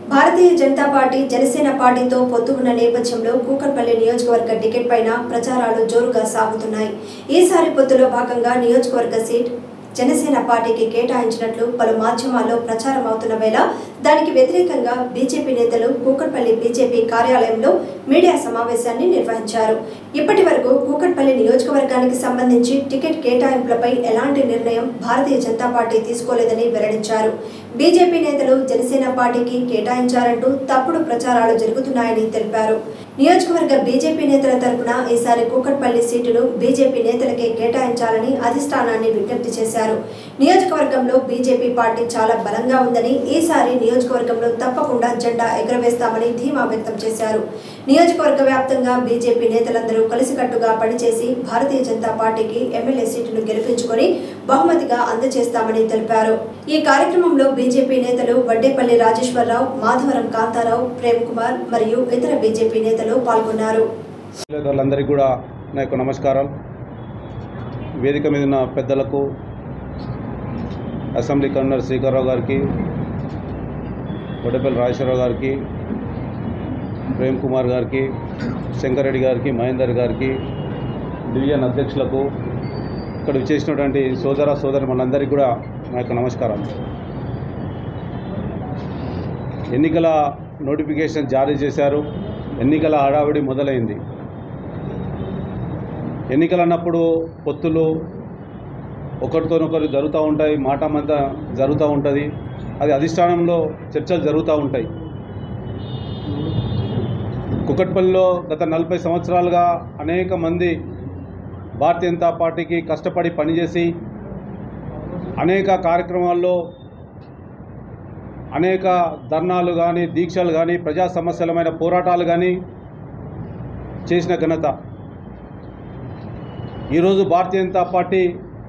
భారతీయ Janata party Janasena పార్టీతో పొత్తు ఉన్న నేపథ్యంలో కూకట్పల్లి నియోజకవర్గ టికెట్ పైన ప్రచారాలు జోరుగా సాగుతున్నాయి ఈసారి పొత్తులో భాగంగా నియోజకవర్గ సీట్ జనసేన పార్టీకి కేటాయించినట్లు పలు మాధ్యమాల్లో ప్రచారం అవుతున్న వేళ దానికి వ్యతిరేకంగా బీజేపీ నేతలు కూకట్పల్లి బీజేపీ కార్యాలయంలో మీడియా సమావేశాన్ని నిర్వహించారు ఇప్పటి వరకు కూకట్పల్లి నియోజకవర్గానికి సంబంధించి టికెట్ కేటాయింపులపై ఎలాంటి నిర్ణయం భారతీయ జనతా పార్టీ తీసుకోలేదని వెల్లడించారు బీజేపీ నేతలు జనసేన పార్టీకి కేటాయించారంటూ తప్పుడు ప్రచారాలు జరుగుతున్నాయని తెలిపారు నియోజకవర్గ బీజేపీ నేతల తరపున ఈసారి కూకట్పల్లి సీటును బీజేపీ నేతలకే కేటాయించాలని అధిష్టానాన్ని విజ్ఞప్తి చేశారు నియోజకవర్గంలో బీజేపీ పార్టీ చాలా బలంగా ఉందని ఈసారి నియోజకవర్గంలో తప్పకుండా జెండా ఎగురవేస్తామని ధీమా వ్యక్తం చేశారు నియోజకవర్గ వ్యాప్తంగా బీజేపీ నేతలందరూ కలిసికట్టుగా పనిచేసి భారతీయ జనతా పార్టీకి ఎమ్మెల్యే సీటును గెలిపించుకొని బహుమతిగా అందజేస్తామని తెలిపారు ఈ కార్యక్రమంలో బీజేపీ నేతలు వడ్డేపల్లి రాజేశ్వరరావు మాధవరం కాంతారావు ప్రేమ్ కుమార్ మరియు ఇతర బీజేపీ నేతలు పాల్గొన్నారు విలేకరులందరికీ కూడా నా యొక్క నమస్కారం వేదిక మీద ఉన్న పెద్దలకు అసెంబ్లీ కన్వీనర్ శ్రీకర్రావు గారికి వడ్డపల్లి రాజేశ్వరరావు గారికి ప్రేమ్ కుమార్ గారికి శంకరెడ్డి గారికి మహేందర్ గారికి డివిజన్ అధ్యక్షులకు ఇక్కడ విచ్చేసినటువంటి సోదర సోదరి మనందరికీ కూడా నా యొక్క నమస్కారం ఎన్నికల నోటిఫికేషన్ జారీ చేశారు ఎన్నికల హడావిడి మొదలైంది ఎన్నికలు అన్నప్పుడు పొత్తులు ఒకరితోనొకరు జరుగుతూ ఉంటాయి మాట మంత జరుగుతూ ఉంటుంది అది అధిష్టానంలో చర్చలు జరుగుతూ ఉంటాయి కుకట్పల్లిలో గత నలభై సంవత్సరాలుగా అనేక మంది భారతీయ జనతా పార్టీకి కష్టపడి పనిచేసి అనేక కార్యక్రమాల్లో అనేక ధర్నాలు కానీ దీక్షలు కానీ ప్రజా సమస్యలమైన పోరాటాలు కానీ చేసిన ఘనత ఈరోజు భారతీయ జనతా పార్టీ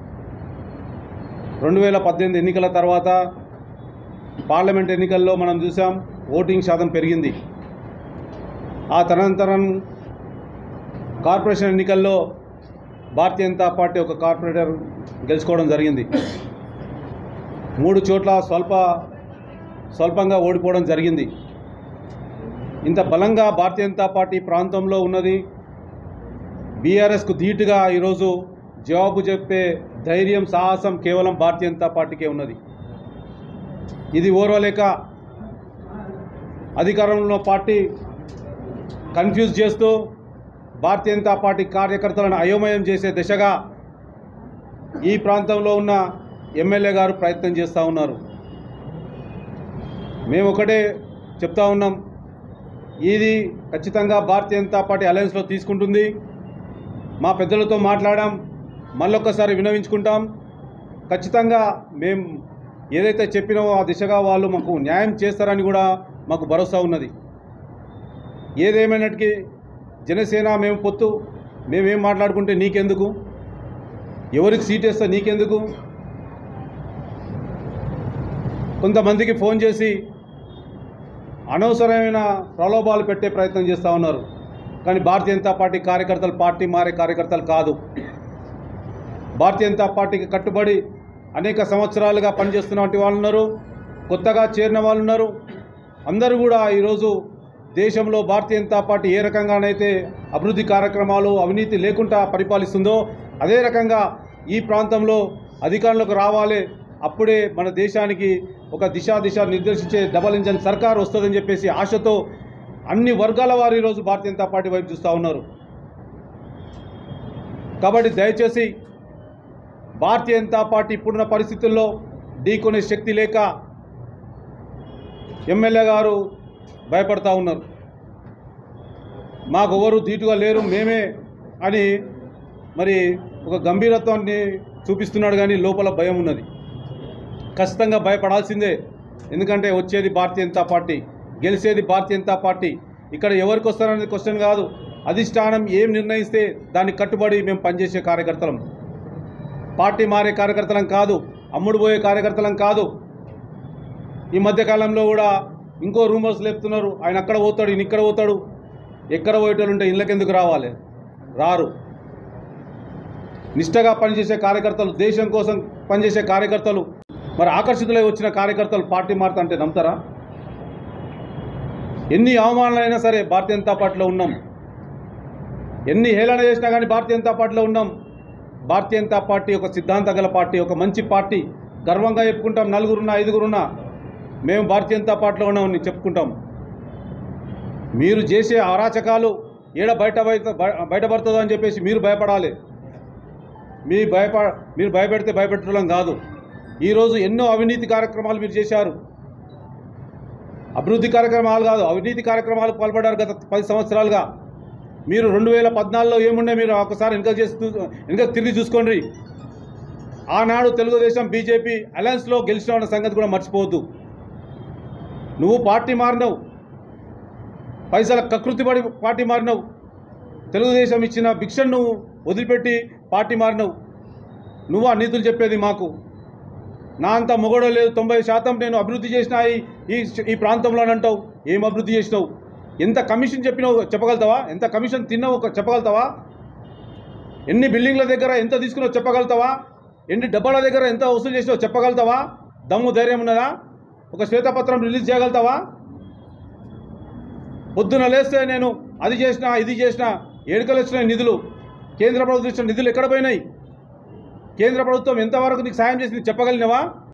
రెండు వేల పద్దెనిమిది ఎన్నికల తర్వాత పార్లమెంట్ ఎన్నికల్లో మనం చూసాం ఓటింగ్ శాతం పెరిగింది ఆ తదనంతరం కార్పొరేషన్ ఎన్నికల్లో భారతీయ జనతా పార్టీ ఒక కార్పొరేటర్ గెలుచుకోవడం జరిగింది మూడు చోట్ల స్వల్ప స్వల్పంగా ఓడిపోవడం జరిగింది ఇంత బలంగా భారతీయ జనతా పార్టీ ప్రాంతంలో ఉన్నది బీఆర్ఎస్కు ధీటుగా ఈరోజు జవాబు చెప్పే ధైర్యం సాహసం కేవలం భారతీయ జనతా పార్టీకే ఉన్నది ఇది ఓర్వలేక అధికారంలో పార్టీ కన్ఫ్యూజ్ చేస్తూ భారతీయ జనతా పార్టీ కార్యకర్తలను అయోమయం చేసే దిశగా ఈ ప్రాంతంలో ఉన్న ఎమ్మెల్యే గారు ప్రయత్నం చేస్తూ ఉన్నారు మేము ఒకటే చెప్తా ఉన్నాం ఇది ఖచ్చితంగా భారతీయ జనతా పార్టీ అలయన్స్లో తీసుకుంటుంది మా పెద్దలతో మాట్లాడాం మళ్ళొక్కసారి వినవించుకుంటాం ఖచ్చితంగా మేము ఏదైతే చెప్పినామో ఆ దిశగా వాళ్ళు మాకు న్యాయం చేస్తారని కూడా మాకు భరోసా ఉన్నది ఏదేమైనటికీ జనసేన మేము పొత్తు మేమేం మాట్లాడుకుంటే నీకెందుకు ఎవరికి సీట్ వేస్తా నీకెందుకు కొంతమందికి ఫోన్ చేసి అనవసరమైన ప్రలోభాలు పెట్టే ప్రయత్నం చేస్తూ ఉన్నారు కానీ భారతీయ జనతా పార్టీ కార్యకర్తలు పార్టీ మారే కార్యకర్తలు కాదు భారతీయ జనతా పార్టీకి కట్టుబడి అనేక సంవత్సరాలుగా పనిచేస్తున్నటువంటి వాళ్ళు ఉన్నారు కొత్తగా చేరిన వాళ్ళు ఉన్నారు అందరూ కూడా ఈరోజు దేశంలో భారతీయ జనతా పార్టీ ఏ రకంగానైతే అభివృద్ధి కార్యక్రమాలు అవినీతి లేకుండా పరిపాలిస్తుందో అదే రకంగా ఈ ప్రాంతంలో అధికారంలోకి రావాలి అప్పుడే మన దేశానికి ఒక దిశా దిశ నిర్దేశించే డబల్ ఇంజన్ సర్కార్ వస్తుందని చెప్పేసి ఆశతో అన్ని వర్గాల వారు ఈరోజు భారతీయ జనతా పార్టీ వైపు చూస్తూ ఉన్నారు కాబట్టి దయచేసి భారతీయ జనతా పార్టీ ఇప్పుడున్న పరిస్థితుల్లో ఢీకొనే శక్తి లేక ఎమ్మెల్యే గారు భయపడతా ఉన్నారు మాకు ఎవరు ధీటుగా లేరు మేమే అని మరి ఒక గంభీరత్వాన్ని చూపిస్తున్నాడు కానీ లోపల భయం ఉన్నది ఖచ్చితంగా భయపడాల్సిందే ఎందుకంటే వచ్చేది భారతీయ జనతా పార్టీ గెలిచేది భారతీయ జనతా పార్టీ ఇక్కడ ఎవరికి వస్తారనేది క్వశ్చన్ కాదు అధిష్టానం ఏం నిర్ణయిస్తే దానికి కట్టుబడి మేము పనిచేసే కార్యకర్తలం పార్టీ మారే కార్యకర్తలం కాదు అమ్ముడు పోయే కార్యకర్తలం కాదు ఈ మధ్యకాలంలో కూడా ఇంకో రూమర్స్ లేపుతున్నారు ఆయన అక్కడ పోతాడు ఈయన ఇక్కడ పోతాడు ఎక్కడ పోయేటోళ్ళు ఉంటే ఇళ్ళకెందుకు రావాలి రారు నిష్టగా పనిచేసే కార్యకర్తలు దేశం కోసం పనిచేసే కార్యకర్తలు మరి ఆకర్షితులై వచ్చిన కార్యకర్తలు పార్టీ మారుతా అంటే నమ్ముతారా ఎన్ని అవమానాలైనా సరే భారతీయ జనతా పార్టీలో ఉన్నాం ఎన్ని హేళన చేసినా కానీ భారతీయ జనతా పార్టీలో ఉన్నాం భారతీయ జనతా పార్టీ ఒక సిద్ధాంతం గల పార్టీ ఒక మంచి పార్టీ గర్వంగా చెప్పుకుంటాం నలుగురున్నా ఐదుగురున్నా మేము భారతీయ జనతా పార్టీలో ఉన్నామని చెప్పుకుంటాం మీరు చేసే అరాచకాలు ఏడ బయట బయట బయటపడుతుందో అని చెప్పేసి మీరు భయపడాలి మీ భయప మీరు భయపెడితే భయపెట్టడం కాదు ఈరోజు ఎన్నో అవినీతి కార్యక్రమాలు మీరు చేశారు అభివృద్ధి కార్యక్రమాలు కాదు అవినీతి కార్యక్రమాలు పాల్పడ్డారు గత పది సంవత్సరాలుగా మీరు రెండు వేల పద్నాలుగులో ఏముండే మీరు ఒకసారి వెనుక చేస్తూ వెనుక తిరిగి చూసుకోండి ఆనాడు తెలుగుదేశం బీజేపీ అలయన్స్లో గెలిచిన అన్న సంగతి కూడా మర్చిపోవద్దు నువ్వు పార్టీ మారినవు పైసల కకృతి పడి పార్టీ మారినవు తెలుగుదేశం ఇచ్చిన భిక్షను నువ్వు వదిలిపెట్టి పార్టీ మారినవు నువ్వు ఆ నీతులు చెప్పేది మాకు నా అంత మొగడో లేదు తొంభై శాతం నేను అభివృద్ధి చేసిన ఈ- ఈ ఈ ప్రాంతంలో అని అంటావు ఏం అభివృద్ధి చేసినావు ఎంత కమిషన్ చెప్పినావు చెప్పగలుగుతావా ఎంత కమిషన్ తిన్నావు ఒక- చెప్పగలుగుతావా ఎన్ని బిల్డింగ్ల దగ్గర ఎంత తీసుకున్నావు చెప్పగలుగుతావా ఎన్ని డబ్బాల దగ్గర ఎంత వసూలు చేసినావు చెప్పగలుగుతావా దమ్ము ధైర్యం ఉన్నదా ఒక శ్వేతపత్రం రిలీజ్ చేయగలుగుతావా పొద్దున లేస్తే నేను అది చేసిన ఇది చేసిన ఏడుకలు వచ్చిన నిధులు కేంద్ర ప్రభుత్వం ఇచ్చిన నిధులు ఎక్కడ పోయినాయి కేంద్ర ప్రభుత్వం ఎంతవరకు నీకు సాయం చేసింది చెప్పగలిగినవా